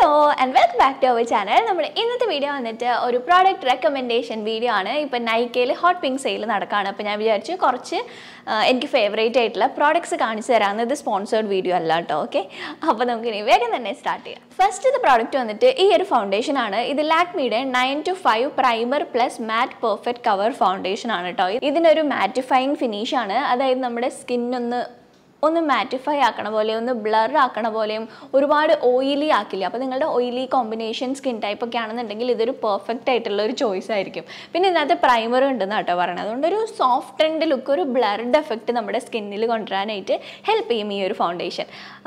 Hello and welcome back to our channel നമ്മുടെ ഇന്നത്തെ video വന്നിട്ട് ഒരു പ്രോഡക്റ്റ് റെക്കമെൻഡേഷൻ വീഡിയോ ആണ് ഇപ്പം നൈക്കയിൽ ഹോട്ട് പിങ്ക് സെയിൽ നടക്കുകയാണ് അപ്പോൾ ഞാൻ വിചാരിച്ചു കുറച്ച് ആ, എനിക്ക് ഫേവറേറ്റ് ആയിട്ടുള്ള പ്രോഡക്ട്സ് കാണിച്ചു തരാമെന്ന് ഇത് സ്പോൺസേർഡ് വീഡിയോ അല്ല കേട്ടോ ഓക്കെ അപ്പോൾ നമുക്ക് ഇനി വേഗം തന്നെ സ്റ്റാർട്ട് ചെയ്യാം ഫസ്റ്റ് ഇത് പ്രോഡക്റ്റ് വന്നിട്ട് ഈ ഒരു ഫൗണ്ടേഷൻ ആണ് ഇത് ലാക്മിയുടെ nine to five primer plus matte perfect cover foundation ആണ് കേട്ടോ ഇതിനൊരു മാറ്റിഫൈങ് ഫിനിഷ് ആണ് അതായത് നമ്മുടെ സ്കിന്നൊന്ന് ഒന്ന് മാറ്റിഫൈ ആക്കണ പോലെ ഒന്ന് ബ്ലർ ആക്കണ പോലെയും ഒരുപാട് ഓയിലി ആക്കില്ല അപ്പോൾ നിങ്ങളുടെ ഓയിലി കോമ്പിനേഷൻ സ്കിൻ ടൈപ്പ് ഒക്കെ ആണെന്നുണ്ടെങ്കിൽ ഇതൊരു പെർഫെക്റ്റ് ആയിട്ടുള്ള ഒരു ചോയ്സ് ആയിരിക്കും പിന്നെ ഇതിനകത്ത് പ്രൈമർ ഉണ്ടെന്ന് കേട്ടോ പറയുന്നത് അതുകൊണ്ട് ഒരു സോഫ്റ്റ് ആൻഡ് ലുക്ക് ഒരു ബ്ലർഡ് എഫക്റ്റ് നമ്മുടെ സ്കിന്നിൽ കൊണ്ടുവരാനായിട്ട് ഹെൽപ്പ് ചെയ്യും ഈ ഒരു ഫൗണ്ടേഷൻ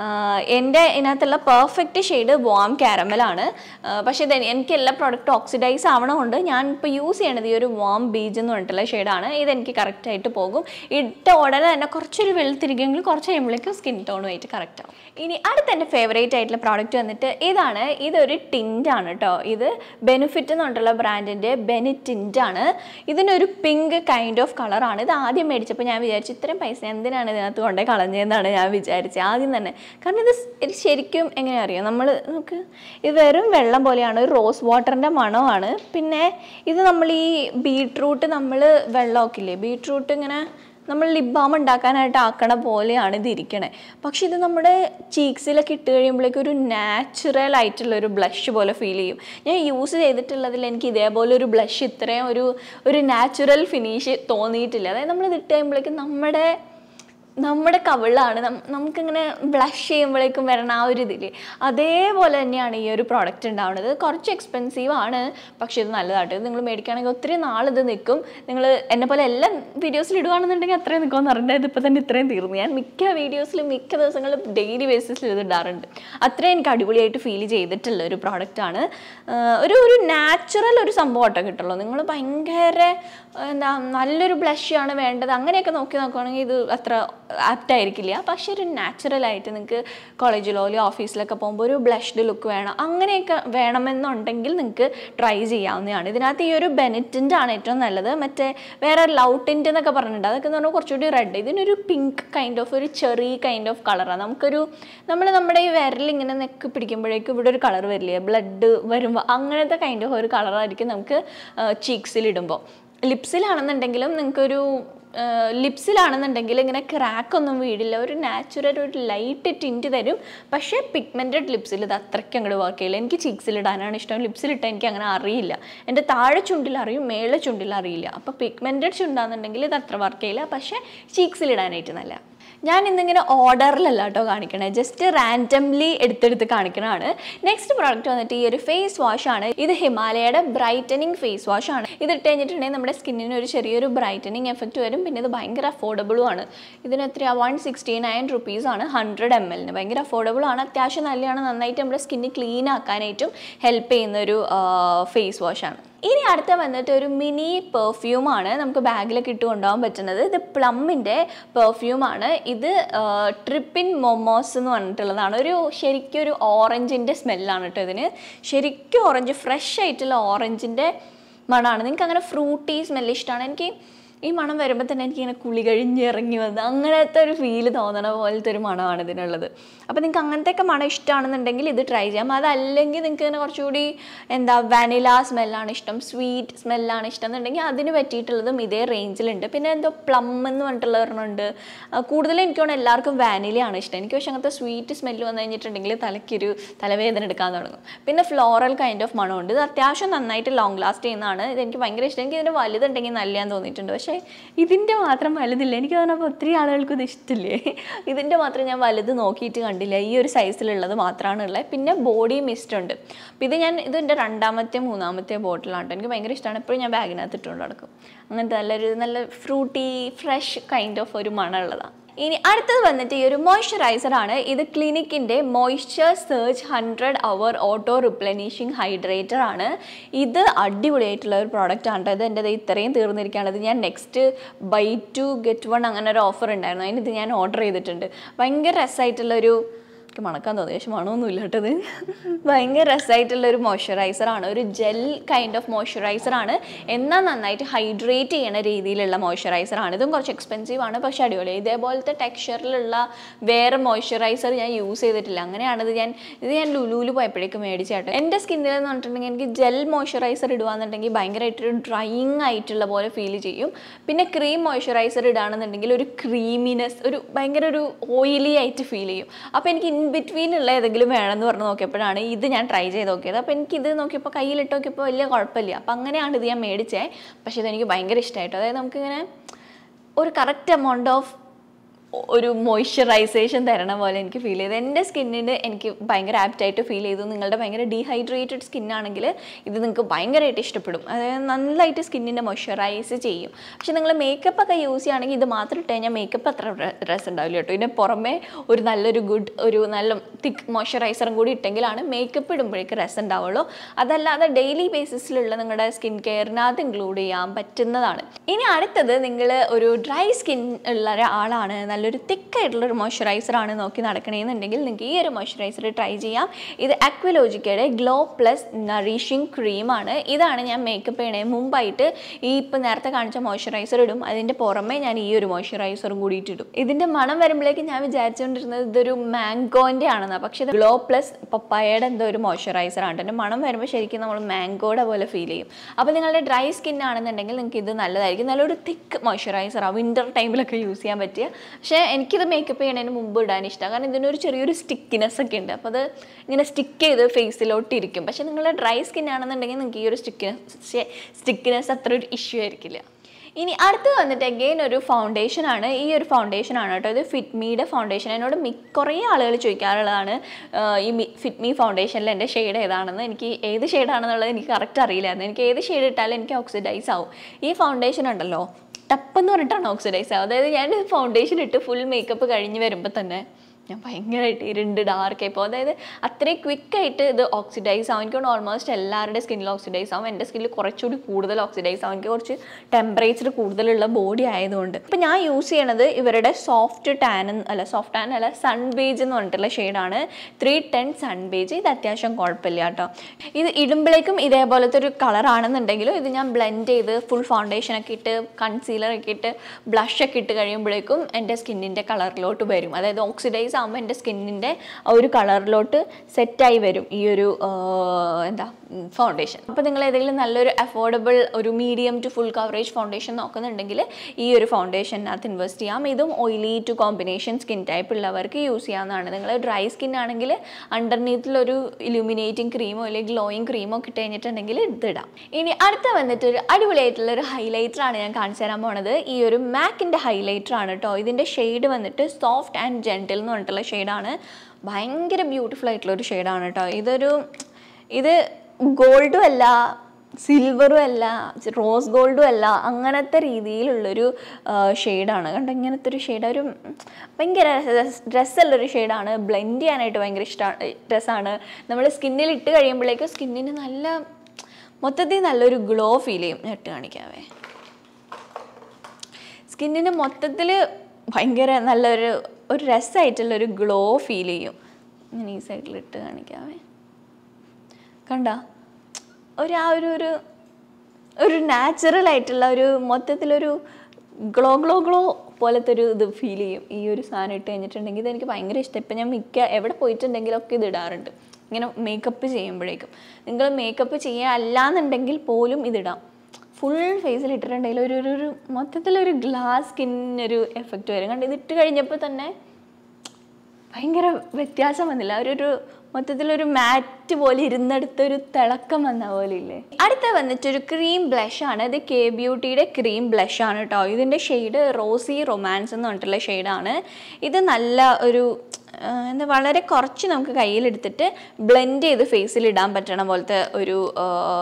എൻ്റെ ഇതിനകത്തുള്ള പെർഫെക്റ്റ് ഷെയ്ഡ് വാം കാരമലാണ് പക്ഷേ ഇത് എനിക്ക് എല്ലാ പ്രോഡക്റ്റും ഓക്സിഡൈസ് ആവണമുണ്ട് ഞാൻ ഇപ്പോൾ യൂസ് ചെയ്യണത് ഈ ഒരു വാം ബീജ് എന്ന് പറഞ്ഞിട്ടുള്ള ഷെയ്ഡാണ് ഇതെനിക്ക് കറക്റ്റായിട്ട് പോകും ഇട്ട ഉടനെ തന്നെ കുറച്ചൊരു വെളുത്തിരിക്കുമെങ്കിൽ കുറച്ച് കഴിയുമ്പോഴേക്കും സ്കിൻ ടോണുമായിട്ട് കറക്റ്റ് ആവും ഇനി അടുത്ത എൻ്റെ ഫേവറേറ്റ് ആയിട്ടുള്ള പ്രോഡക്റ്റ് വന്നിട്ട് ഇതാണ് ഇതൊരു ടിൻ്റ് ആണ് കേട്ടോ ഇത് ബെനിഫിറ്റ് എന്ന് പറഞ്ഞിട്ടുള്ള ബ്രാൻഡിൻ്റെ ബെനിറ്റിൻ്റ് ആണ് ഇതിനൊരു പിങ്ക് കൈൻഡ് ഓഫ് കളറാണ് ഇത് ആദ്യം മേടിച്ചപ്പോൾ ഞാൻ വിചാരിച്ചു ഇത്രയും പൈസ എന്തിനാണ് ഇതിനകത്ത് കൊണ്ടേ കളഞ്ഞതെന്നാണ് ഞാൻ വിചാരിച്ചത് ആദ്യം തന്നെ കാരണം ഇത് സ്- ഇത് ശരിക്കും എങ്ങനെ അറിയാം നമ്മൾ നമുക്ക് ഇത് വെറും വെള്ളം പോലെയാണ് ഒരു റോസ് വാട്ടറിൻ്റെ മണമാണ് പിന്നെ ഇത് നമ്മൾ ഈ ബീട്രൂട്ട് നമ്മൾ വെള്ളമൊക്കെ ഇല്ലേ ബീട്രൂട്ട് ഇങ്ങനെ നമ്മൾ ലിപ് ബാം ഉണ്ടാക്കാനായിട്ട് ആക്കണ പോലെയാണ് ഇത് ഇരിക്കണേ പക്ഷെ ഇത് നമ്മുടെ ചീക്സിലൊക്കെ ഇട്ട് കഴിയുമ്പോഴേക്കും ഒരു നാച്ചുറൽ ആയിട്ടുള്ള ഒരു ബ്ലഷ് പോലെ ഫീൽ ചെയ്യും ഞാൻ യൂസ് ചെയ്തിട്ടുള്ളതിൽ എനിക്ക് ഇതേപോലെ ഒരു ബ്ലഷ് ഇത്രയും ഒരു ഒരു നാച്ചുറൽ ഫിനിഷ് തോന്നിയിട്ടില്ല അതായത് നമ്മൾ ഇത് ഇട്ട് കഴിയുമ്പോഴേക്കും നമ്മുടെ നമ്മുടെ കവിളാണ് നം- നമുക്കിങ്ങനെ ബ്ലഷ് ചെയ്യുമ്പോഴേക്കും വരണ ആ ഒരു ഇതില്ലേ അതേപോലെ തന്നെയാണ് ഈ ഒരു പ്രോഡക്റ്റ് ഉണ്ടാവുന്നത് കുറച്ച് എക്സ്പെൻസീവ് ആണ് പക്ഷേ ഇത് നല്ലതായിട്ട് ഇത് നിങ്ങൾ മേടിക്കുകയാണെങ്കിൽ ഒത്തിരി നാളിത് നിൽക്കും നിങ്ങൾ എന്നെ പോലെ എല്ലാ വീഡിയോസിൽ ഇടുകയാണെന്നുണ്ടെങ്കിൽ അത്രയും നിൽക്കുമെന്ന് പറഞ്ഞാൽ ഇതിപ്പോൾ തന്നെ ഇത്രയും തീർന്നു ഞാൻ മിക്ക വീഡിയോസിലും മിക്ക ദിവസങ്ങളും ഡെയിലി ബേസിസിൽ ഇത് ഇടാറുണ്ട് അത്രയും എനിക്ക് അടിപൊളിയായിട്ട് ഫീൽ ചെയ്തിട്ടുള്ള ഒരു പ്രോഡക്റ്റാണ് ഒരു ഒരു നാച്ചുറൽ ഒരു സംഭവം കേട്ടോ കിട്ടുള്ളൂ നിങ്ങൾ ഭയങ്കര എന്താ നല്ലൊരു ബ്ലഷാണ് വേണ്ടത് അങ്ങനെയൊക്കെ നോക്കി നോക്കുകയാണെങ്കിൽ ഇത് അത്ര ആപ്റ്റ് ആയിരിക്കില്ല പക്ഷേ ഒരു നാച്ചുറൽ ആയിട്ട് നിങ്ങൾക്ക് കോളേജിലോ അല്ലെങ്കിൽ ഓഫീസിലൊക്കെ പോകുമ്പോൾ ഒരു ബ്ലഷ്ഡ് ലുക്ക് വേണം അങ്ങനെയൊക്കെ വേണമെന്നുണ്ടെങ്കിൽ നിങ്ങൾക്ക് ട്രൈ ചെയ്യാവുന്നതാണ് ഇതിനകത്ത് ഈ ഒരു ബെനിറ്റിൻ്റെ ആണ് ഏറ്റവും നല്ലത് മറ്റേ വേറെ ലവ് ടിൻ്റ് എന്നൊക്കെ പറഞ്ഞിട്ടുണ്ട് അതൊക്കെ എന്ന് പറഞ്ഞാൽ കുറച്ചുകൂടി റെഡ് ഇതിനൊരു പിങ്ക് കൈൻഡ് ഓഫ് ഒരു ചെറി കൈൻഡ് ഓഫ് കളറാണ് നമുക്കൊരു നമ്മൾ നമ്മുടെ ഈ വിരൽ ഇങ്ങനെ നെക്ക് പിടിക്കുമ്പോഴേക്കും ഇവിടെ ഒരു കളർ വരില്ലേ ബ്ലഡ് വരുമ്പോൾ അങ്ങനത്തെ കൈൻഡ് ഓഫ് ഒരു കളറായിരിക്കും നമുക്ക് ചീക്സിൽ ഇടുമ്പോൾ ലിപ്സിലാണെന്നുണ്ടെങ്കിലും നിങ്ങൾക്കൊരു ലിപ്സിലാണെന്നുണ്ടെങ്കിൽ ഇങ്ങനെ ക്രാക്ക് ഒന്നും വീടില്ല ഒരു നാച്ചുറൽ ഒരു ലൈറ്റ് ടിൻറ്റ് തരും പക്ഷേ പിഗ്മെൻറ്റഡ് ലിപ്സിൽ ഇത് അത്രയ്ക്ക് അങ്ങോട്ട് വർക്ക് ചെയ്യില്ല എനിക്ക് ചീക്സിൽ ഇടാനാണ് ഇഷ്ടം ലിപ്സിലിട്ടാൽ എനിക്ക് അങ്ങനെ അറിയില്ല എൻ്റെ താഴെ ചുണ്ടിൽ അറിയും മേലെ ചുണ്ടിൽ അറിയില്ല അപ്പോൾ പിഗ്മെൻറ്റഡ് ചുണ്ടാണെന്നുണ്ടെങ്കിൽ ഇത് അത്ര വർക്ക് ചെയ്യില്ല പക്ഷേ ചീക്സിൽ ഇടാനായിട്ട് നല്ല ഞാൻ ഇന്നിങ്ങനെ ഓർഡറിലല്ല കേട്ടോ കാണിക്കണേ ജസ്റ്റ് റാൻഡംലി എടുത്തെടുത്ത് കാണിക്കണതാണ് നെക്സ്റ്റ് പ്രോഡക്റ്റ് വന്നിട്ട് ഈ ഒരു ഫേസ് വാഷ് ആണ് ഇത് ഹിമാലയയുടെ ബ്രൈറ്റനിങ് ഫേസ് വാഷ് ആണ് ഇത് ഇട്ട് കഴിഞ്ഞിട്ടുണ്ടെങ്കിൽ നമ്മുടെ സ്കിന്നിന് ഒരു ചെറിയൊരു ബ്രൈറ്റനിങ് എഫക്റ്റ് വരും പിന്നെ ഇത് ഭയങ്കര അഫോർഡബിളും ആണ് ഇതിന് എത്രയാണ് വൺ സിക്സ്റ്റി നയൻ റുപ്പീസ് ആണ് ഹൺഡ്രഡ് എം എല്ലിന് ഭയങ്കര അഫോർഡബിൾ ആണ് അത്യാവശ്യം നല്ലതാണ് നന്നായിട്ട് നമ്മുടെ സ്കിന്ന് ക്ലീൻ ആക്കാനായിട്ടും ഹെൽപ്പ് ചെയ്യുന്ന ഒരു ഫേസ് വാഷ് ആണ് ഇനി അടുത്ത വന്നിട്ട് ഒരു മിനി പെർഫ്യൂമാണ് നമുക്ക് ബാഗിലൊക്കെ ഇട്ട് കൊണ്ടുപോകാൻ പറ്റുന്നത് ഇത് പ്ലമ്മിൻ്റെ പെർഫ്യൂമാണ് ഇത് ട്രിപ്പിൻ മൊമോസ് എന്ന് പറഞ്ഞിട്ടുള്ളതാണ് ഒരു ശരിക്കും ഒരു ഓറഞ്ചിൻ്റെ സ്മെല്ലാണ് കേട്ടോ ഇതിന് ശരിക്കും ഓറഞ്ച് ഫ്രഷ് ആയിട്ടുള്ള ഓറഞ്ചിൻ്റെ മണമാണ് നിങ്ങൾക്ക് അങ്ങനെ ഫ്രൂട്ടി സ്മെല്ല് ഇഷ്ടമാണ് എനിക്ക് ഈ മണം വരുമ്പോൾ തന്നെ എനിക്ക് ഇങ്ങനെ കുളി കഴിഞ്ഞ് ഇറങ്ങി വന്ന് അങ്ങനത്തെ ഒരു ഫീല് തോന്നണ പോലത്തെ ഒരു മണമാണ് ഇതിനുള്ളത് അപ്പോൾ നിങ്ങൾക്ക് അങ്ങനത്തെയൊക്കെ മണം ഇഷ്ടമാണെന്നുണ്ടെങ്കിൽ ഇത് ട്രൈ ചെയ്യാം അതല്ലെങ്കിൽ നിങ്ങൾക്ക് ഇങ്ങനെ കുറച്ചുകൂടി എന്താ വാനില സ്മെല്ലാണ് ഇഷ്ടം സ്വീറ്റ് സ്മെല്ലാണ് ഇഷ്ടം എന്നുണ്ടെങ്കിൽ അതിന് പറ്റിയിട്ടുള്ളതും ഇതേ റേഞ്ചിലുണ്ട് പിന്നെ എന്തോ പ്ലം എന്ന് പറഞ്ഞിട്ടുള്ള ഒരെണ്ണമുണ്ട് ആ, കൂടുതലും എനിക്ക് തോന്നുന്നു എല്ലാവർക്കും വാനിലയാണ് ഇഷ്ടം എനിക്ക് പക്ഷേ അങ്ങനത്തെ സ്വീറ്റ് സ്മെല്ല് വന്നു കഴിഞ്ഞിട്ടുണ്ടെങ്കിൽ തലയ്ക്കൊരു തലവേദന എടുക്കാൻ തുടങ്ങും പിന്നെ ഫ്ലോറൽ കൈൻഡ് ഓഫ് മണമുണ്ട് ഇത് അത്യാവശ്യം നന്നായിട്ട് ലോങ് ലാസ്റ്റ് ചെയ്യുന്നതാണ് ഇത് എനിക്ക് ഭയങ്കര ഇഷ്ടം എനിക്ക് ഇതിൻ്റെ വലുതുണ്ടെങ്കിൽ നല്ലതാന്ന് തോന്നിയിട്ടുണ്ട് പക്ഷേ ഇതിൻ്റെ മാത്രം വലുതില്ല എനിക്ക് തോന്നുന്നപ്പോൾ ഒത്തിരി ആളുകൾക്ക് ഇത് ഇഷ്ടമില്ലേ ഇതിൻ്റെ മാത്രം ഞാൻ വലുത് നോക്കിയിട്ട് കണ്ടില്ല ഈ ഒരു സൈസിലുള്ളത് മാത്രമാണ് ഉള്ളത് പിന്നെ ബോഡി മിസ്റ്റ് ഉണ്ട് അപ്പോൾ ഇത് ഞാൻ ഇത് എൻ്റെ രണ്ടാമത്തെ മൂന്നാമത്തെ ബോട്ടിലാണ് കേട്ടോ എനിക്ക് ഭയങ്കര ഇഷ്ടമാണ് എപ്പോഴും ഞാൻ ബാഗിനകത്ത് ഇട്ടുകൊണ്ട് നടക്കും അങ്ങനത്തെ നല്ലൊരു നല്ല ഫ്രൂട്ടി ഫ്രഷ് കൈൻഡ് ഓഫ് ഒരു മണമുള്ളതാണ് ഇനി അടുത്തത് വന്നിട്ട് ഈ ഒരു മോയ്സ്ചറൈസർ ആണ് ഇത് ക്ലിനിക്കിൻ്റെ moisture surge hundred hour auto replenishing hydrator ആണ് ഇത് അടിപൊളിയായിട്ടുള്ള ഒരു പ്രോഡക്റ്റ് ആണ് ട്ടോ. ഇത് എൻ്റെ ദേ ഇത്രയും തീർന്നിരിക്കുകയാണ് ഇത് ഞാൻ next buy two get one അങ്ങനെ ഒരു ഓഫർ ഉണ്ടായിരുന്നു അതിന് ഇത് ഞാൻ ഓർഡർ ചെയ്തിട്ടുണ്ട് ഭയങ്കര രസമായിട്ടുള്ളൊരു എനിക്ക് മണക്കാൻ തോന്നി പക്ഷെ മണമൊന്നുമില്ല കേട്ടത് ഭയങ്കര രസമായിട്ടുള്ള ഒരു moisturizer ആണ് ഒരു ജെൽ കൈൻഡ് ഓഫ് മോയ്സ്ചറൈസർ ആണ് എന്നാൽ നന്നായിട്ട് ഹൈഡ്രേറ്റ് ചെയ്യണ രീതിയിലുള്ള moisturizer ആണ് ഇതും കുറച്ച് എക്സ്പെൻസീവ് ആണ് പക്ഷെ അടിപൊളി ഇതേപോലത്തെ ടെക്സ്ചറിലുള്ള വേറെ മോയ്സ്ചറൈസർ ഞാൻ യൂസ് ചെയ്തിട്ടില്ല അങ്ങനെയാണിത് ഞാൻ ഇത് ഞാൻ ലുലുവിൽ പോയപ്പോഴേക്കും മേടിച്ചാട്ടോ എൻ്റെ സ്കിന്നിൽ എന്ന് പറഞ്ഞിട്ടുണ്ടെങ്കിൽ എനിക്ക് ജെൽ മോയ്സ്ചറൈസർ ഇടുകയാണെന്നുണ്ടെങ്കിൽ ഭയങ്കരമായിട്ടൊരു ഡ്രൈയിങ് ആയിട്ടുള്ള പോലെ ഫീൽ ചെയ്യും പിന്നെ ക്രീം മോയ്സ്ചറൈസർ ഇടുകയാണെന്നുണ്ടെങ്കിൽ ഒരു ക്രീമിനെസ് ഒരു ഭയങ്കര ഒരു ഓയിലി ആയിട്ട് ഫീൽ ചെയ്യും അപ്പോൾ എനിക്ക് ഇൻ ബിറ്റ്വീൻ ഉള്ള ഏതെങ്കിലും വേണമെന്ന് പറഞ്ഞ് നോക്കിയപ്പോഴാണ് ഇത് ഞാൻ ട്രൈ ചെയ്ത് നോക്കിയത് അപ്പോൾ എനിക്ക് ഇത് നോക്കിയപ്പോൾ കയ്യിലിട്ട് നോക്കിയപ്പോൾ വലിയ കുഴപ്പമില്ല അപ്പോൾ അങ്ങനെയാണ് ഇത് ഞാൻ മേടിച്ചത് പക്ഷേ ഇതെനിക്ക് ഭയങ്കര ഇഷ്ടമായിട്ടോ അതായത് നമുക്കിങ്ങനെ ഒരു കറക്റ്റ് എമൗണ്ട് ഓഫ് ഒരു മോയ്സ്ചറൈസേഷൻ തരണ പോലെ എനിക്ക് ഫീൽ ചെയ്തു എൻ്റെ സ്കിന്നിന് എനിക്ക് ഭയങ്കര ആപ്റ്റായിട്ട് ഫീൽ ചെയ്തു നിങ്ങളുടെ ഭയങ്കര ഡീഹൈഡ്രേറ്റഡ് സ്കിന്നാണെങ്കിൽ ഇത് നിങ്ങൾക്ക് ഭയങ്കരമായിട്ട് ഇഷ്ടപ്പെടും അതായത് നന്നായിട്ട് സ്കിന്നിനെ മോയ്സ്ചറൈസ് ചെയ്യും പക്ഷെ നിങ്ങൾ മേക്കപ്പ് ഒക്കെ യൂസ് ചെയ്യുകയാണെങ്കിൽ ഇത് മാത്രം ഇട്ട് കഴിഞ്ഞാൽ മേക്കപ്പ് അത്ര ഡ്രസ് ഉണ്ടാവില്ല കേട്ടോ ഇതിന് പുറമെ ഒരു നല്ലൊരു ഗുഡ് ഒരു നല്ല തിക്ക് മോയ്സ്ചറൈസറും കൂടി ഇട്ടെങ്കിലാണ് മേക്കപ്പ് ഇടുമ്പോഴേക്ക് രസം ഉണ്ടാവുള്ളൂ അതല്ലാതെ ഡെയിലി ബേസിസിലുള്ള നിങ്ങളുടെ സ്കിൻ കെയറിന് അത് ഇൻക്ലൂഡ് ചെയ്യാൻ പറ്റുന്നതാണ് ഇനി അടുത്തത് നിങ്ങൾ ഒരു ഡ്രൈ സ്കിൻ ഉള്ള ഒരാളാണ് നല്ലൊരു തിക്കായിട്ടുള്ള ഒരു മോയ്സ്ചറൈസർ ആണ് നോക്കി നടക്കണമെന്നുണ്ടെങ്കിൽ നിങ്ങൾക്ക് ഈ ഒരു മോയ്സ്ചറൈസർ ട്രൈ ചെയ്യാം ഇത് അക്വലോജിക്കയുടെ ഗ്ലോ പ്ലസ് നറീഷിങ് ക്രീമാണ് ഇതാണ് ഞാൻ മേക്കപ്പ് ചെയ്യണേ മുമ്പായിട്ട് ഈ ഇപ്പം നേരത്തെ കാണിച്ച മോയ്സ്ചറൈസർ ഇടും അതിൻ്റെ പുറമെ ഞാൻ ഈ ഒരു മോയ്സ്ചറൈസറും കൂടിയിട്ട് ഇടും ഇതിൻ്റെ മണം വരുമ്പോഴേക്ക് ഞാൻ വിചാരിച്ചുകൊണ്ടിരുന്നത് ഇതൊരു മാംഗോൻ്റെ ആണെന്നാണ് പക്ഷേ ഇത് ഗ്ലോ പ്ലസ് പപ്പായയുടെ എന്തോ ഒരു മോയ്സ്ചറൈസർ ആണ് എൻ്റെ മണം വരുമ്പോൾ ശരിക്കും നമ്മൾ മാംഗോയുടെ പോലെ ഫീൽ ചെയ്യും അപ്പോൾ നിങ്ങളുടെ ഡ്രൈ സ്കിൻ ആണെന്നുണ്ടെങ്കിൽ നിങ്ങൾക്ക് ഇത് നല്ലതായിരിക്കും നല്ലൊരു തിക്ക് മോയ്സ്ചറൈസറാണ് വിൻ്റർ ടൈമിലൊക്കെ യൂസ് ചെയ്യാൻ പറ്റിയ പക്ഷേ എനിക്കിത് മേക്കപ്പ് ചെയ്യണതിന് മുമ്പ് ഇടാൻ ഇഷ്ടമാണ് കാരണം ഇതിനൊരു ചെറിയൊരു സ്റ്റിക്കിനെസ് ഒക്കെ ഉണ്ട് അപ്പോൾ അത് ഇങ്ങനെ സ്റ്റിക്ക് ചെയ്ത് ഫേസിലോട്ട് ഇരിക്കും പക്ഷേ നിങ്ങളുടെ ഡ്രൈ സ്കിൻ ആണെന്നുണ്ടെങ്കിൽ നിങ്ങൾക്ക് ഈ ഒരു സ്റ്റിക്കിനെസ് സ്റ്റിക്കിനെസ് അത്ര ഒരു ഇഷ്യൂ ആയിരിക്കില്ല ഇനി അടുത്ത് വന്നിട്ട് അഗെയിൻ ഒരു ഫൗണ്ടേഷൻ ആണ് ഈ ഒരു ഫൗണ്ടേഷൻ ആണ് കേട്ടോ ഇത് ഫിറ്റ്മിയുടെ ഫൗണ്ടേഷൻ എന്നോട് മി കുറേ ആളുകൾ ചോദിക്കാറുള്ളതാണ് ആഹ് ഈ ഫിറ്റ്മി ഫൗണ്ടേഷനിൽ എൻ്റെ ഷെയ്ഡ് ഏതാണെന്ന് എനിക്ക് ഏത് ഷെയ്ഡാണെന്നുള്ളത് എനിക്ക് കറക്റ്റ് അറിയില്ലായിരുന്നു എനിക്ക് ഏത് ഷെയ്ഡ് ഇട്ടാലും എനിക്ക് ഓക്സിഡൈസ് ആവും ഈ ഫൗണ്ടേഷൻ ഉണ്ടല്ലോ ടപ്പെന്ന് പറഞ്ഞിട്ടാണ് ഓക്സിഡൈസ് ആവുക അതായത് ഞാൻ ഫൗണ്ടേഷൻ ഇട്ട് ഫുൾ മേക്കപ്പ് കഴിഞ്ഞ് വരുമ്പോൾ തന്നെ ഞാൻ ഭയങ്കരമായിട്ട് ഇരുണ്ട് ഡാർക്ക് ആയിപ്പോൾ അതായത് അത്രയും ക്വിക്കായിട്ട് ഇത് ഓക്സിഡൈസ് ആവും എനിക്ക് ഓൾമോസ്റ്റ് എല്ലാവരുടെ സ്കിന്നിൽ ഓക്സിഡൈസ് ആവും എൻ്റെ സ്കിന്നിൽ കുറച്ചുകൂടി കൂടുതൽ ഓക്സിഡൈസ് ആവും എനിക്ക് കുറച്ച് ടെമ്പറേച്ചർ കൂടുതലുള്ള ബോഡി ആയതുകൊണ്ട് ഇപ്പം ഞാൻ യൂസ് ചെയ്യണത് ഇവരുടെ സോഫ്റ്റ് ടാൻ അല്ല സോഫ്റ്റ് ടാൻ അല്ല സൺ ബേജ് എന്ന് പറഞ്ഞിട്ടുള്ള ഷെയ്ഡാണ് ത്രീ ടെൻ സൺ ബേജ് ഇത് അത്യാവശ്യം കുഴപ്പമില്ല കേട്ടോ ഇത് ഇടുമ്പോഴേക്കും ഇതേപോലത്തെ ഒരു കളർ ആണെന്നുണ്ടെങ്കിലും ഇത് ഞാൻ ബ്ലെൻഡ് ചെയ്ത് ഫുൾ ഫൗണ്ടേഷനൊക്കെ ഇട്ട് കൺസീലറൊക്കെ ഇട്ട് ബ്ലഷൊക്കെ ഇട്ട് കഴിയുമ്പോഴേക്കും എൻ്റെ സ്കിന്നിൻ്റെ കളറിലോട്ട് വരും അതായത് ഓക്സിഡൈസ് ആകുമ്പോൾ എൻ്റെ സ്കിന്നിൻ്റെ ആ ഒരു കളറിലോട്ട് സെറ്റായി വരും ഈ ഒരു ആ, എന്താ ഫൗണ്ടേഷൻ അപ്പോൾ നിങ്ങൾ ഏതെങ്കിലും നല്ലൊരു അഫോർഡബിൾ ഒരു medium to full coverage foundation നോക്കുന്നുണ്ടെങ്കിൽ ഈ ഒരു ഫൗണ്ടേഷനകത്ത് ഇൻവെസ്റ്റ് ചെയ്യാം ഇതും oily to combination skin type ഉള്ളവർക്ക് യൂസ് ചെയ്യാവുന്നതാണ് നിങ്ങൾ ഡ്രൈ സ്കിൻ ആണെങ്കിൽ അണ്ടർനീത്തിലൊരു ഇലുമിനേറ്റിംഗ് ക്രീമോ അല്ലെങ്കിൽ ഗ്ലോയിങ് ക്രീമോ ഒക്കെ ഇട്ട് കഴിഞ്ഞിട്ടുണ്ടെങ്കിൽ ഇതിടാം ഇനി അടുത്ത വന്നിട്ട് ഒരു അടിപൊളിയായിട്ടുള്ള ഒരു ഹൈലൈറ്റർ ആണ് ഞാൻ കാണിച്ചു തരാൻ പോണത് ഈ ഒരു മാക്കിൻ്റെ ഹൈലൈറ്റർ ആണ് കേട്ടോ ഇതിൻ്റെ ഷെയ്ഡ് വന്നിട്ട് സോഫ്റ്റ് ആൻഡ് ജെൻറ്റിൽ എന്ന് പറഞ്ഞിട്ടുള്ള ഷെയ്ഡാണ് ഭയങ്കര ബ്യൂട്ടിഫുൾ ആയിട്ടുള്ള ഒരു ഷെയ്ഡാണ് കേട്ടോ ഇതൊരു ഇത് ഗോൾഡും അല്ല സിൽവറും അല്ല റോസ് ഗോൾഡും അല്ല അങ്ങനത്തെ രീതിയിലുള്ളൊരു ഷെയ്ഡാണ് കണ്ടോ ഇങ്ങനത്തെ ഒരു ഷെയ്ഡ് ഒരു ഭയങ്കര ഡ്രസ്സുള്ളൊരു ഷെയ്ഡാണ് ബ്ലെൻഡ് ചെയ്യാനായിട്ട് ഭയങ്കര ഇഷ്ടമാണ് ഡ്രസ്സാണ് നമ്മൾ സ്കിന്നിൽ ഇട്ട് കഴിയുമ്പോഴേക്കും സ്കിന്നിന് നല്ല മൊത്തത്തിൽ നല്ലൊരു ഗ്ലോ ഫീൽ ചെയ്യും ഞാൻ ഇട്ട് കാണിക്കാവേ സ്കിന്നിന് മൊത്തത്തിൽ ഭയങ്കര നല്ലൊരു ഒരു രസമായിട്ടുള്ളൊരു ഗ്ലോ ഫീൽ ചെയ്യും ഞാൻ ഈ സൈഡിൽ ഇട്ട് കാണിക്കാവേ കണ്ട ഒരു ആ ഒരു ഒരു ഒരു നാച്ചുറൽ ആയിട്ടുള്ള ഒരു മൊത്തത്തിലൊരു ഗ്ലോ ഗ്ലോ ഗ്ലോ പോലത്തെ ഒരു ഇത് ഫീൽ ചെയ്യും ഈ ഒരു സാധനം ഇട്ട് കഴിഞ്ഞിട്ടുണ്ടെങ്കിൽ ഇത് എനിക്ക് ഭയങ്കര ഇഷ്ടം ഇപ്പം ഞാൻ മിക്ക എവിടെ പോയിട്ടുണ്ടെങ്കിലൊക്കെ ഇത് ഇടാറുണ്ട് ഇങ്ങനെ മേക്കപ്പ് ചെയ്യുമ്പോഴേക്കും നിങ്ങൾ മേക്കപ്പ് ചെയ്യുക അല്ലാന്നുണ്ടെങ്കിൽ പോലും ഇതിടാം ഫുൾ ഫേസിൽ ഇട്ടിട്ടുണ്ടെങ്കിൽ ഒരു ഒരു ഒരു മൊത്തത്തിലൊരു ഗ്ലാസ് സ്കിന്നൊരു എഫക്റ്റ് വരും കണ്ട് ഇതിട്ട് കഴിഞ്ഞപ്പോൾ തന്നെ ഭയങ്കര വ്യത്യാസം വന്നില്ല ഒരു ഒരു മൊത്തത്തിലൊരു മാറ്റ് പോലെ ഇരുന്നെടുത്തൊരു തിളക്കം വന്ന പോലെ ഇല്ലേ അടുത്ത വന്നിട്ടൊരു ക്രീം ബ്ലഷ് ആണ് ഇത് കെ ബ്യൂട്ടിയുടെ ക്രീം ബ്ലഷ് ആണ് കേട്ടോ ഇതിൻ്റെ ഷെയ്ഡ് റോസി റൊമാൻസ് എന്ന് പറഞ്ഞിട്ടുള്ള ഷെയ്ഡാണ് ഇത് നല്ല ഒരു ആ, എന്താ വളരെ കുറച്ച് നമുക്ക് കയ്യിലെടുത്തിട്ട് ബ്ലെൻഡ് ചെയ്ത് ഫേസിൽ ഇടാൻ പറ്റണ പോലത്തെ ഒരു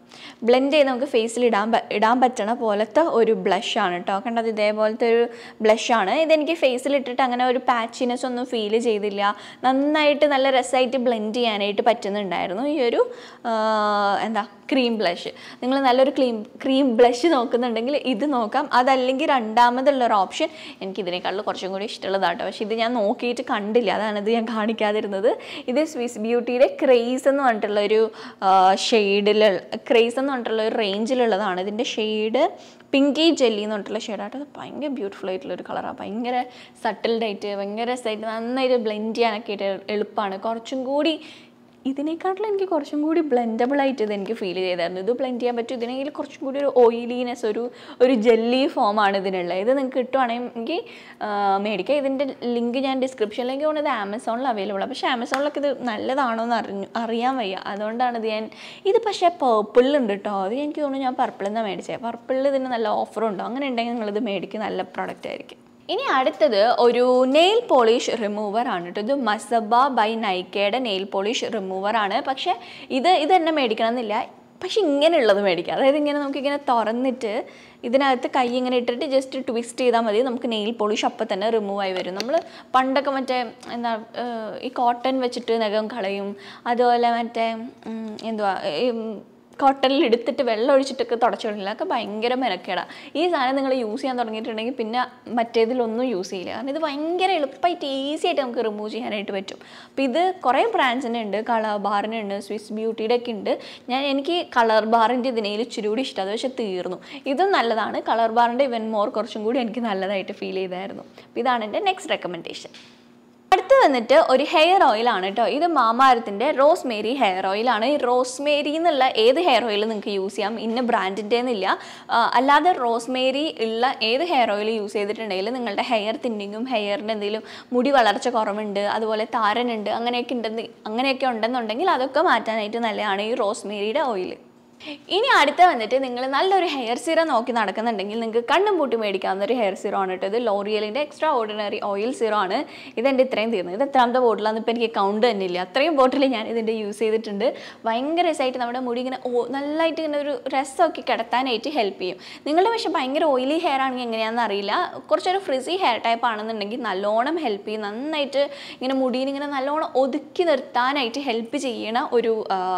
ബ്ലെൻഡ് ചെയ്ത് നമുക്ക് ഫേസിൽ ഇടാൻ പ- ഇടാൻ പറ്റണ പോലത്തെ ഒരു ബ്ലഷാണ് കേട്ടോ കണ്ടത് ഇതേപോലത്തെ ഒരു ബ്ലഷാണ് ഇതെനിക്ക് ഫേസിൽ ഇട്ടിട്ട് അങ്ങനെ ഒരു പാച്ചിനെസ് ഒന്നും ഫീൽ ചെയ്തില്ല നന്നായിട്ട് നല്ല രസമായിട്ട് ബ്ലെൻഡ് ചെയ്യാനായിട്ട് പറ്റുന്നുണ്ടായിരുന്നു ഈ ഒരു ആ, എന്താ ക്രീം ബ്ലഷ് നിങ്ങൾ നല്ലൊരു ക്രീം ക്രീം ബ്ലഷ് നോക്കുന്നുണ്ടെങ്കിൽ ഇത് നോക്കാം അതല്ലെങ്കിൽ രണ്ടാമതുള്ള ഒരു ഓപ്ഷൻ എനിക്ക് ഇതിനേക്കാളും കുറച്ചും കൂടി ഇഷ്ടമുള്ളതാട്ടോ പക്ഷേ ഇത് ഞാൻ നോക്കിയിട്ട് കണ്ടില്ല അതാണ് ഇത് ഞാൻ കാണിക്കാതിരുന്നത് ഇത് സ്വിസ് ബ്യൂട്ടിയുടെ ക്രേസ് എന്ന് പറഞ്ഞിട്ടുള്ള ഒരു ഷെയ്ഡിലുള്ള ക്രേസ് എന്ന് പറഞ്ഞിട്ടുള്ള ഒരു റേഞ്ചിലുള്ളതാണ് ഇതിൻ്റെ ഷെയ്ഡ് പിങ്കി ജെല്ലി എന്ന് പറഞ്ഞിട്ടുള്ള ഷെയ്ഡായിട്ട് അത് ഭയങ്കര ബ്യൂട്ടിഫുൾ ആയിട്ടുള്ള ഒരു കളറാണ് ഭയങ്കര സട്ടിൽഡ് ആയിട്ട് ഭയങ്കര രസമായിട്ട് നന്നായിട്ട് ബ്ലെൻഡ് ചെയ്യാനൊക്കെ ആയിട്ട് എളുപ്പമാണ് കുറച്ചും കൂടി ഇതിനേക്കാട്ടിലും എനിക്ക് കുറച്ചും കൂടി ബ്ലെൻഡബിൾ ആയിട്ട് ഇത് എനിക്ക് ഫീൽ ചെയ്തായിരുന്നു ഇത് ബ്ലെൻഡ് ചെയ്യാൻ പറ്റും ഇതിനെങ്കിൽ കുറച്ചും കൂടി ഒരു ഓയിലിനെസ് ഒരു ഒരു ജെല്ലി ഫോമാണ് ഇതിനുള്ളത് ഇത് നിങ്ങൾക്ക് കിട്ടുവാണെങ്കിൽ മേടിക്കാം ഇതിൻ്റെ ലിങ്ക് ഞാൻ ഡിസ്ക്രിപ്ഷനിലേക്ക് പോകുന്നത് ആമസോണിൽ അവൈലബിൾ ആണ് പക്ഷേ ആമസോണിലൊക്കെ ഇത് നല്ലതാണോ എന്ന് അറിഞ്ഞു അറിയാൻ വയ്യ അതുകൊണ്ടാണ് ഇത് ഞാൻ ഇത് പക്ഷേ പേർപ്പിളുണ്ട് കേട്ടോ അത് എനിക്ക് തോന്നുന്നു ഞാൻ പർപ്പിളിൽ നിന്നാണ് മേടിച്ചത് പർപ്പിളിൽ ഇതിന് നല്ല ഓഫറുണ്ടോ അങ്ങനെ ഉണ്ടെങ്കിൽ നിങ്ങളിത് മേടിക്കും നല്ല പ്രോഡക്റ്റ് ആയിരിക്കും ഇനി അടുത്തത് ഒരു നെയിൽ പോളിഷ് റിമൂവർ ആണ് കേട്ടോ ഇത് മസബ ബൈ നൈക്കയുടെ നെയിൽ പോളിഷ് റിമൂവർ ആണ് പക്ഷേ ഇത് ഇത് തന്നെ മേടിക്കണം എന്നില്ല പക്ഷെ ഇങ്ങനെയുള്ളത് മേടിക്കുക അതായത് ഇങ്ങനെ നമുക്കിങ്ങനെ തുറന്നിട്ട് ഇതിനകത്ത് കൈ ഇങ്ങനെ ഇട്ടിട്ട് ജസ്റ്റ് ട്വിസ്റ്റ് ചെയ്താൽ മതി നമുക്ക് നെയിൽ പോളിഷ് അപ്പം തന്നെ റിമൂവ് ആയി വരും നമ്മൾ പണ്ടൊക്കെ മറ്റേ എന്താ ഏഹ്, ഈ കോട്ടൺ വെച്ചിട്ട് നഖം കളയും അതുപോലെ മറ്റേ ഉം, എന്തുവാ ഈ കോട്ടണിൽ എടുത്തിട്ട് വെള്ളം ഒഴിച്ചിട്ടൊക്കെ തുടച്ചിടില്ല അതൊക്കെ ഭയങ്കര മെനക്കേടാണ് ഈ സാധനം നിങ്ങൾ യൂസ് ചെയ്യാൻ തുടങ്ങിയിട്ടുണ്ടെങ്കിൽ പിന്നെ മറ്റേതിലൊന്നും യൂസ് ചെയ്യില്ല കാരണം ഇത് ഭയങ്കര എളുപ്പമായിട്ട് ഈസി ആയിട്ട് നമുക്ക് റിമൂവ് ചെയ്യാനായിട്ട് പറ്റും അപ്പോൾ ഇത് കുറേ ബ്രാൻഡ്സിൻ്റെ ഉണ്ട് കളർ ബാറിനുണ്ട് സ്വിസ് ബ്യൂട്ടിയുടെ ഒക്കെ ഉണ്ട് ഞാൻ എനിക്ക് കളർ ബാറിൻ്റെ ഇതിനേൽ ഇച്ചിരി കൂടി ഇഷ്ടം അത് പക്ഷേ തീർന്നു ഇതും നല്ലതാണ് കളർ ബാറിൻ്റെ ഇവൻ മോർ കുറച്ചും കൂടി എനിക്ക് നല്ലതായിട്ട് ഫീൽ ചെയ്തായിരുന്നു അപ്പോൾ ഇതാണ് എൻ്റെ നെക്സ്റ്റ് റെക്കമെൻഡേഷൻ അടുത്ത് വന്നിട്ട് ഒരു ഹെയർ ഓയിലാണ് കേട്ടോ ഇത് മാമാരത്തിൻ്റെ റോസ്മേരി ഹെയർ ഓയിലാണ് ഈ റോസ്മേരി എന്നുള്ള ഏത് ഹെയർ ഓയിൽ നിങ്ങൾക്ക് യൂസ് ചെയ്യാം ഇന്ന ബ്രാൻഡിൻ്റെ എന്നില്ല ആ, അല്ലാതെ റോസ്മേരി ഉള്ള ഏത് ഹെയർ ഓയിൽ യൂസ് ചെയ്തിട്ടുണ്ടെങ്കിൽ നിങ്ങളുടെ ഹെയർ തിന്നിങ്ങും ഹെയറിൻ്റെ എന്തെങ്കിലും മുടി വളർച്ച കുറവുണ്ട് അതുപോലെ താരനുണ്ട് അങ്ങനെയൊക്കെ ഉണ്ടെന്ന് അങ്ങനെയൊക്കെ ഉണ്ടെന്നുണ്ടെങ്കിൽ അതൊക്കെ മാറ്റാനായിട്ട് നല്ലതാണ് ഈ റോസ്മേരിയുടെ ഓയിൽ ഇനി അടുത്ത വന്നിട്ട് നിങ്ങൾ നല്ലൊരു ഹെയർ സീറം നോക്കി നടക്കുന്നുണ്ടെങ്കിൽ നിങ്ങൾക്ക് കണ്ണും പൂട്ടി മേടിക്കാവുന്ന ഒരു ഹെയർ സീറോ ആണ് കേട്ടോ ഇത് ലോറിയലിൻ്റെ എക്സ്ട്രാ ഓർഡിനറി ഓയിൽ സീറോ ആണ് ഇതെൻ്റെ ഇത്രയും തീർന്നത് ഇത് എത്രാമത്തെ ബോട്ടിലാണെന്ന് ഇപ്പോൾ എനിക്ക് കൗണ്ട് തന്നെ ഇല്ല അത്രയും ബോട്ടിൽ ഞാൻ ഇതിൻ്റെ യൂസ് ചെയ്തിട്ടുണ്ട് ഭയങ്കര രസമായിട്ട് നമ്മുടെ മുടി ഇങ്ങനെ ഓ നല്ലതായിട്ട് ഇങ്ങനെ ഒരു രസമൊക്കെ കിടത്താനായിട്ട് ഹെൽപ്പ് ചെയ്യും നിങ്ങളുടെ പക്ഷേ ഭയങ്കര ഓയിലി ഹെയർ ആണെങ്കിൽ എങ്ങനെയാണെന്ന് അറിയില്ല കുറച്ചൊരു ഫ്രിസി ഹെയർ ടൈപ്പ് ആണെന്നുണ്ടെങ്കിൽ നല്ലോണം ഹെൽപ്പ് ചെയ്യും നന്നായിട്ട് ഇങ്ങനെ മുടീനെ ഇങ്ങനെ നല്ലോണം ഒതുക്കി നിർത്താനായിട്ട് ഹെൽപ്പ് ചെയ്യണ ഒരു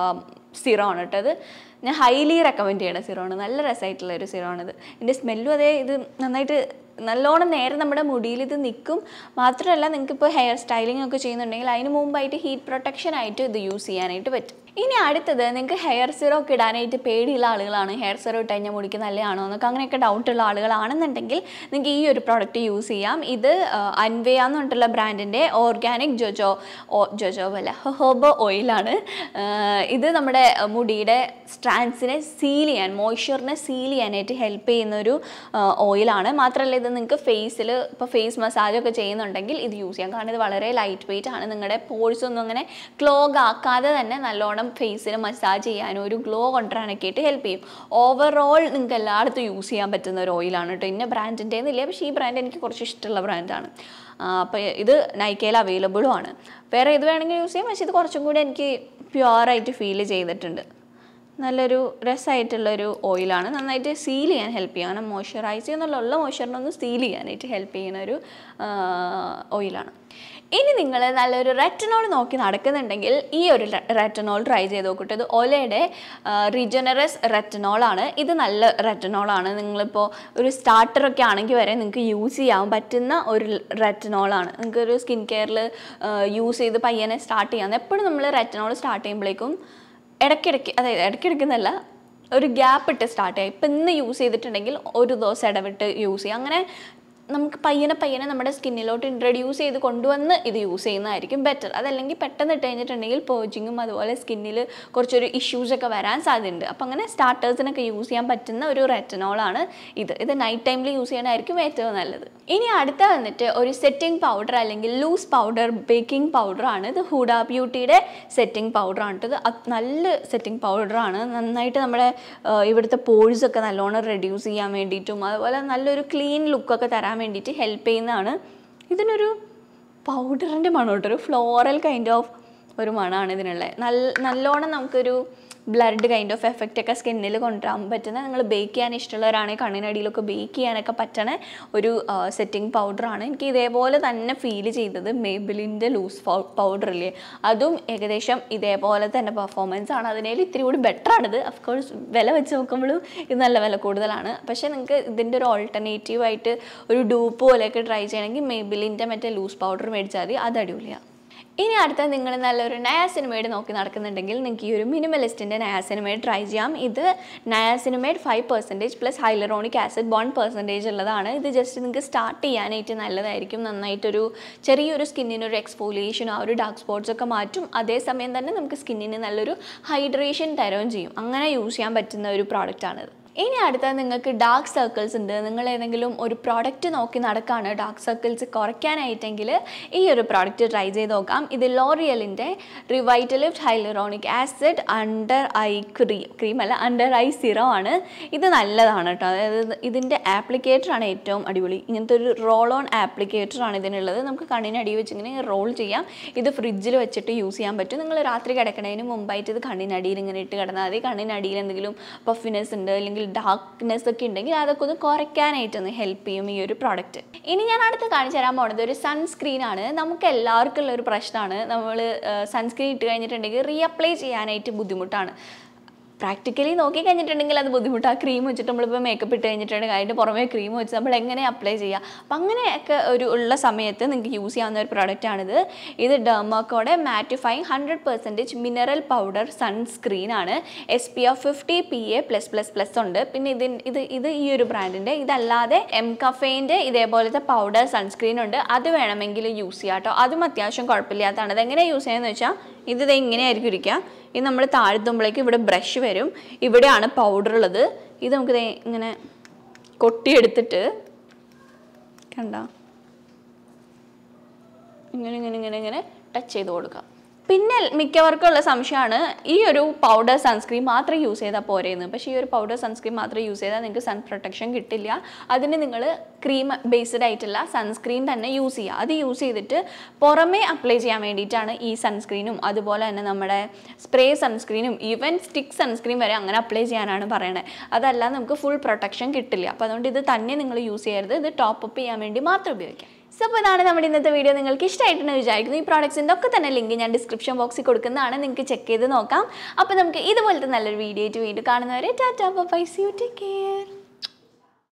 സിറോ ആണ് കേട്ടോ അത് ഞാൻ ഹൈലി റെക്കമെൻഡ് ചെയ്യണ സിറോ ആണ് നല്ല രസമായിട്ടുള്ള ഒരു സിറോ ആണിത് ഇതിൻ്റെ സ്മെല്ലും അതേ ഇത് നന്നായിട്ട് നല്ലോണം നേരെ നമ്മുടെ മുടിയിൽ ഇത് നിൽക്കും മാത്രമല്ല നിങ്ങൾക്ക് ഇപ്പോൾ ഹെയർ സ്റ്റൈലിംഗ് ഒക്കെ ചെയ്യുന്നുണ്ടെങ്കിൽ അതിന് മുമ്പായിട്ട് ഹീറ്റ് പ്രൊട്ടക്ഷൻ ആയിട്ട് ഇത് യൂസ് ചെയ്യാനായിട്ട് പറ്റും ഇനി അടുത്തത് നിങ്ങൾക്ക് ഹെയർ സിറോ ഒക്കെ ഇടാനായിട്ട് പേടിയുള്ള ആളുകളാണ് ഹെയർ സിറോ ഇട്ട് കഴിഞ്ഞാൽ മുടിക്ക് നല്ലതാണോ എന്നൊക്കെ അങ്ങനെയൊക്കെ ഡൗട്ടുള്ള ആളുകളാണെന്നുണ്ടെങ്കിൽ നിങ്ങൾക്ക് ഈ ഒരു പ്രോഡക്റ്റ് യൂസ് ചെയ്യാം ഇത് അൻവയ എന്ന് പറഞ്ഞിട്ടുള്ള ബ്രാൻഡിൻ്റെ ഓർഗാനിക് ജോജോ ഓ ജോജോ അല്ല ഹോബോ ഓയിലാണ് ഇത് നമ്മുടെ മുടിയുടെ സ്ട്രാൻസിനെ സീൽ ചെയ്യാൻ മോയ്സ്ചറിനെ സീൽ ചെയ്യാനായിട്ട് ഹെൽപ്പ് ചെയ്യുന്ന ഒരു ഓയിലാണ് മാത്രമല്ല ഇത് നിങ്ങൾക്ക് ഫേസിൽ ഇപ്പോൾ ഫേസ് മസാജ് ഒക്കെ ചെയ്യുന്നുണ്ടെങ്കിൽ ഇത് യൂസ് ചെയ്യാം കാരണം ഇത് വളരെ ലൈറ്റ് വെയിറ്റ് ആണ് നിങ്ങളുടെ പോഴ്സ് ഒന്നും അങ്ങനെ ക്ലോഗ് ആക്കാതെ തന്നെ നല്ലോണം ഫേസിൽ മസാജ് ചെയ്യാനും ഒരു ഗ്ലോ കൊണ്ടുവരാനൊക്കെ ആയിട്ട് ഹെൽപ്പ് ചെയ്യും ഓവറോൾ നിങ്ങൾക്ക് എല്ലായിടത്തും യൂസ് ചെയ്യാൻ പറ്റുന്ന ഒരു ഓയിലാണ് കേട്ടോ ഇന്ന ബ്രാൻഡിൻ്റെ എന്നില്ല പക്ഷേ ഈ ബ്രാൻഡ് എനിക്ക് കുറച്ച് ഇഷ്ടമുള്ള ബ്രാൻഡാണ് അപ്പോൾ ഇത് നൈക്കയിൽ അവൈലബിളും ആണ് വേറെ ഇത് വേണമെങ്കിൽ യൂസ് ചെയ്യാം പക്ഷേ ഇത് കുറച്ചും കൂടി എനിക്ക് പ്യുവറായിട്ട് ഫീൽ ചെയ്തിട്ടുണ്ട് നല്ലൊരു രസമായിട്ടുള്ളൊരു ഓയിലാണ് നന്നായിട്ട് സീൽ ചെയ്യാൻ ഹെൽപ്പ് ചെയ്യും അങ്ങനെ മോയ്സ്ചറൈസ് ചെയ്യുന്നുള്ള ഉള്ള മോയ്സ്ചറിനൊന്ന് സീൽ ചെയ്യാനായിട്ട് ഹെൽപ്പ് ചെയ്യുന്ന ഒരു ഓയിലാണ് ഇനി നിങ്ങൾ നല്ലൊരു റെറ്റനോൾ നോക്കി നടക്കുന്നുണ്ടെങ്കിൽ ഈ ഒരു റെറ്റനോൾ ട്രൈ ചെയ്ത് നോക്കട്ടെ ഇത് ഒലയുടെ റിജനറസ് റെറ്റനോൾ ആണ് ഇത് നല്ല റെറ്റനോൾ ആണ് നിങ്ങളിപ്പോൾ ഒരു സ്റ്റാർട്ടറൊക്കെ ആണെങ്കിൽ വരെ നിങ്ങൾക്ക് യൂസ് ചെയ്യാൻ പറ്റുന്ന ഒരു റെറ്റനോൾ ആണ് നിങ്ങൾക്ക് ഒരു സ്കിൻ കെയറിൽ യൂസ് ചെയ്ത് പയ്യനെ സ്റ്റാർട്ട് ചെയ്യാം എപ്പോഴും നമ്മൾ റെറ്റനോൾ സ്റ്റാർട്ട് ചെയ്യുമ്പോഴേക്കും ഇടയ്ക്കിടയ്ക്ക് അതായത് ഇടയ്ക്കിടയ്ക്കെന്നല്ല ഒരു ഗ്യാപ്പ് ഇട്ട് സ്റ്റാർട്ട് ചെയ്യാം ഇപ്പം ഇന്ന് യൂസ് ചെയ്തിട്ടുണ്ടെങ്കിൽ ഒരു ദിവസം ഇടവിട്ട് യൂസ് ചെയ്യാം അങ്ങനെ നമുക്ക് പയ്യനെ പയ്യനെ നമ്മുടെ സ്കിന്നിലോട്ട് ഇൻട്രൊഡ്യൂസ് ചെയ്ത് കൊണ്ടുവന്ന് ഇത് യൂസ് ചെയ്യുന്നതായിരിക്കും ബെറ്റർ അതല്ലെങ്കിൽ പെട്ടെന്ന് ഇട്ട് കഴിഞ്ഞിട്ടുണ്ടെങ്കിൽ പേർജിങ്ങും അതുപോലെ സ്കിന്നിൽ കുറച്ചൊരു ഇഷ്യൂസ് ഒക്കെ വരാൻ സാധ്യതയുണ്ട് അപ്പം അങ്ങനെ സ്റ്റാർട്ടേഴ്സിനൊക്കെ യൂസ് ചെയ്യാൻ പറ്റുന്ന ഒരു റെറ്റനോളാണ് ഇത് ഇത് നൈറ്റ് ടൈമിൽ യൂസ് ചെയ്യണമായിരിക്കും ഏറ്റവും നല്ലത് ഇനി അടുത്ത വന്നിട്ട് ഒരു സെറ്റിംഗ് പൗഡർ അല്ലെങ്കിൽ ലൂസ് പൗഡർ ബേക്കിംഗ് പൗഡറാണ് ഇത് ഹൂഡ ബ്യൂട്ടിയുടെ സെറ്റിംഗ് പൗഡറാണ് ഇത് അത് നല്ല സെറ്റിംഗ് പൗഡറാണ് നന്നായിട്ട് നമ്മുടെ ആ, ഇവിടുത്തെ പോഴ്സ് ഒക്കെ നല്ലോണം റെഡ്യൂസ് ചെയ്യാൻ വേണ്ടിയിട്ടും അതുപോലെ നല്ലൊരു ക്ലീൻ ലുക്കൊക്കെ തരാൻ വേണ്ടിയിട്ട് ഹെൽപ്പ് ചെയ്യുന്നതാണ് ഇതിനൊരു പൗഡറിൻ്റെ മണം കേട്ടോ ഒരു ഫ്ലോറൽ കൈൻഡ് ഓഫ് ഒരു മണമാണ് ഇതിനുള്ളത് നല്ല നല്ലോണം നമുക്കൊരു ബ്ലഡ് കൈൻഡ് ഓഫ് എഫക്റ്റ് ഒക്കെ സ്കിന്നിൽ കൊണ്ടുവരാൻ പറ്റുന്ന നിങ്ങൾ ബേക്ക് ചെയ്യാൻ ഇഷ്ടമുള്ളവരാണെങ്കിൽ കണ്ണിനടിയിലൊക്കെ ബേക്ക് ചെയ്യാനൊക്കെ പറ്റണ ഒരു സെറ്റിംഗ് പൗഡറാണ് എനിക്ക് ഇതേപോലെ തന്നെ ഫീൽ ചെയ്തത് മേബിലിൻ്റെ ലൂസ് പൗഡർ ഇല്ലേ അതും ഏകദേശം ഇതേപോലെ തന്നെ പെർഫോമൻസ് ആണ് അതിനേൽ ഇത്തിരി കൂടി ബെറ്റർ ആണിത് അഫ്കോഴ്സ് വില വെച്ച് നോക്കുമ്പോഴും ഇത് നല്ല വില കൂടുതലാണ് പക്ഷേ നിങ്ങൾക്ക് ഇതിൻ്റെ ഒരു ഓൾട്ടർനേറ്റീവ് ആയിട്ട് ഒരു ഡൂപ്പ് പോലെയൊക്കെ ട്രൈ ചെയ്യണമെങ്കിൽ മേബിലിൻ്റെ മറ്റേ ലൂസ് പൗഡർ മേടിച്ചാൽ മതി അത് അടിപൊളിയാണ് ഇനി അടുത്ത നിങ്ങൾ നല്ലൊരു നയാസിനിമേഡ് നോക്കി നടക്കുന്നുണ്ടെങ്കിൽ നിങ്ങൾക്ക് ഈ ഒരു മിനിമലിസ്റ്റിൻ്റെ നയാസിനിമേഡ് ട്രൈ ചെയ്യാം ഇത് niacinamide five percentage plus hyaluronic acid one percentage ഉള്ളതാണ് ഇത് ജസ്റ്റ് നിങ്ങൾക്ക് സ്റ്റാർട്ട് ചെയ്യാനായിട്ട് നല്ലതായിരിക്കും നന്നായിട്ടൊരു ചെറിയൊരു സ്കിന്നിനൊരു എക്സ്ഫോലിയേഷൻ ആ ഒരു ഡാർക്ക് സ്പോട്ട്സ് ഒക്കെ മാറ്റും അതേസമയം തന്നെ നമുക്ക് സ്കിന്നിന് നല്ലൊരു ഹൈഡ്രേഷൻ തരുകയും ചെയ്യും അങ്ങനെ യൂസ് ചെയ്യാൻ പറ്റുന്ന ഒരു പ്രോഡക്റ്റാണിത് ഇനി അടുത്ത നിങ്ങൾക്ക് ഡാർക്ക് സർക്കിൾസ് ഉണ്ട് നിങ്ങൾ ഏതെങ്കിലും ഒരു പ്രോഡക്റ്റ് നോക്കി നടക്കുകയാണ് ഡാർക്ക് സർക്കിൾസ് കുറയ്ക്കാനായിട്ടെങ്കിൽ ഈ ഒരു പ്രോഡക്റ്റ് ട്രൈ ചെയ്ത് നോക്കാം ഇത് ലോറിയലിൻ്റെ Revitalift hyaluronic acid under eye cream cream അല്ല അണ്ടർ ഐ സിറം ആണ് ഇത് നല്ലതാണ് കേട്ടോ അതായത് ഇതിൻ്റെ ആപ്ലിക്കേറ്ററാണ് ഏറ്റവും അടിപൊളി ഇങ്ങനത്തെ ഒരു റോൾ ഓൺ ആപ്ലിക്കേറ്ററാണ് ഇതിനുള്ളത് നമുക്ക് കണ്ണിനടി വെച്ച് ഇങ്ങനെ റോൾ ചെയ്യാം ഇത് ഫ്രിഡ്ജിൽ വെച്ചിട്ട് യൂസ് ചെയ്യാൻ പറ്റും നിങ്ങൾ രാത്രി കിടക്കണതിന് മുമ്പായിട്ട് ഇത് കണ്ണിനടിയിൽ ഇങ്ങനെ ഇട്ട് കിടന്നാൽ മതി കണ്ണിനടിയിൽ എന്തെങ്കിലും പഫിനെസ് ഉണ്ട് അല്ലെങ്കിൽ ഡാർക്ക്നെസ് ഒക്കെ ഉണ്ടെങ്കിൽ അതൊക്കെ ഒന്ന് കുറയ്ക്കാനായിട്ടൊന്ന് ഹെൽപ്പ് ചെയ്യും ഈ ഒരു പ്രോഡക്റ്റ് ഇനി ഞാൻ അടുത്ത് കാണിച്ചു തരാൻ പോണത് ഒരു സൺസ്ക്രീൻ ആണ് നമുക്ക് എല്ലാവർക്കും ഉള്ള ഒരു പ്രശ്നമാണ് നമ്മൾ സൺസ്ക്രീൻ ഇട്ട് കഴിഞ്ഞിട്ടുണ്ടെങ്കിൽ റീഅപ്ലൈ ചെയ്യാനായിട്ട് ബുദ്ധിമുട്ടാണ് പ്രാക്ടിക്കലി നോക്കി കഴിഞ്ഞിട്ടുണ്ടെങ്കിൽ അത് ബുദ്ധിമുട്ടാണ് ക്രീം വെച്ചിട്ട് നമ്മളിപ്പോൾ മേക്കപ്പ് ഇട്ട് കഴിഞ്ഞിട്ടുണ്ടെങ്കിൽ അതിൻ്റെ പുറമേ ക്രീം വെച്ച് നമ്മൾ എങ്ങനെ അപ്ലൈ ചെയ്യുക അപ്പം അങ്ങനെയൊക്കെ ഒരു ഉള്ള സമയത്ത് നിങ്ങൾക്ക് യൂസ് ചെയ്യാവുന്ന ഒരു പ്രോഡക്റ്റാണിത് ഇത് ഡെർമോക്കോടെ mattifying hundred percentage mineral powder sunscreen ആണ് S P F fifty P A plus plus plus ഉണ്ട് പിന്നെ ഇതിൻ ഇത് ഇത് ഈ ഒരു ബ്രാൻഡിൻ്റെ ഇതല്ലാതെ എം കഫേൻ്റെ ഇതേപോലത്തെ പൗഡർ സൺസ്ക്രീൻ ഉണ്ട് അത് വേണമെങ്കിൽ യൂസ് ചെയ്യാം കേട്ടോ അതും അത്യാവശ്യം കുഴപ്പമില്ലാത്തതാണ് അതെങ്ങനെ യൂസ് ചെയ്യുന്നത് വെച്ചാൽ ഇത് ദേ ഇങ്ങനെയായിരിക്കും ഇരിക്കുക ഇത് നമ്മൾ താഴ്ത്തുമ്പോഴേക്ക് ഇവിടെ ബ്രഷ് വരും ഇവിടെയാണ് പൗഡർ ഉള്ളത് ഇത് നമുക്ക് ദേ ഇങ്ങനെ കൊട്ടിയെടുത്തിട്ട് കണ്ട ഇങ്ങനെ ഇങ്ങനെ ഇങ്ങനെ ഇങ്ങനെ ടച്ച് ചെയ്ത് കൊടുക്കാം പിന്നെ മിക്കവർക്കുള്ള സംശയമാണ് ഈ ഒരു പൗഡർ സൺസ്ക്രീൻ മാത്രം യൂസ് ചെയ്താൽ പോരെയെന്ന് പക്ഷേ ഈ ഒരു പൗഡർ സൺസ്ക്രീൻ മാത്രം യൂസ് ചെയ്താൽ നിങ്ങൾക്ക് സൺ പ്രൊട്ടക്ഷൻ കിട്ടില്ല അതിന് നിങ്ങൾ ക്രീം ബേസ്ഡ് ആയിട്ടുള്ള സൺസ്ക്രീൻ തന്നെ യൂസ് ചെയ്യുക അത് യൂസ് ചെയ്തിട്ട് പുറമേ അപ്ലൈ ചെയ്യാൻ വേണ്ടിയിട്ടാണ് ഈ സൺസ്ക്രീനും അതുപോലെ തന്നെ നമ്മുടെ സ്പ്രേ സൺസ്ക്രീനും ഈവൻ സ്റ്റിക്ക് സൺസ്ക്രീൻ വരെ അങ്ങനെ അപ്ലൈ ചെയ്യാനാണ് പറയണത് അതല്ല നമുക്ക് ഫുൾ പ്രൊട്ടക്ഷൻ കിട്ടില്ല അപ്പോൾ അതുകൊണ്ട് ഇത് തന്നെ നിങ്ങൾ യൂസ് ചെയ്യരുത് ഇത് ടോപ്പ് അപ്പ് ചെയ്യാൻ വേണ്ടി മാത്രം ഉപയോഗിക്കാം സോ അപ്പോൾ ഇതാണ് നമ്മുടെ ഇന്നത്തെ വീഡിയോ നിങ്ങൾക്ക് ഇഷ്ടമായിട്ടെന്ന് വിചാരിക്കുന്നു ഈ പ്രോഡക്ട്സിൻ്റെ ഒക്കെ തന്നെ ലിങ്ക് ഞാൻ ഡിസ്ക്രിപ്ഷൻ ബോക്സിൽ കൊടുക്കുന്നതാണ് നിങ്ങൾക്ക് ചെക്ക് ചെയ്ത് നോക്കാം അപ്പോൾ നമുക്ക് ഇതുപോലത്തെ നല്ലൊരു വീഡിയോ ആയിട്ട് വീണ്ടും കാണുന്നവരെ tata bye see you take care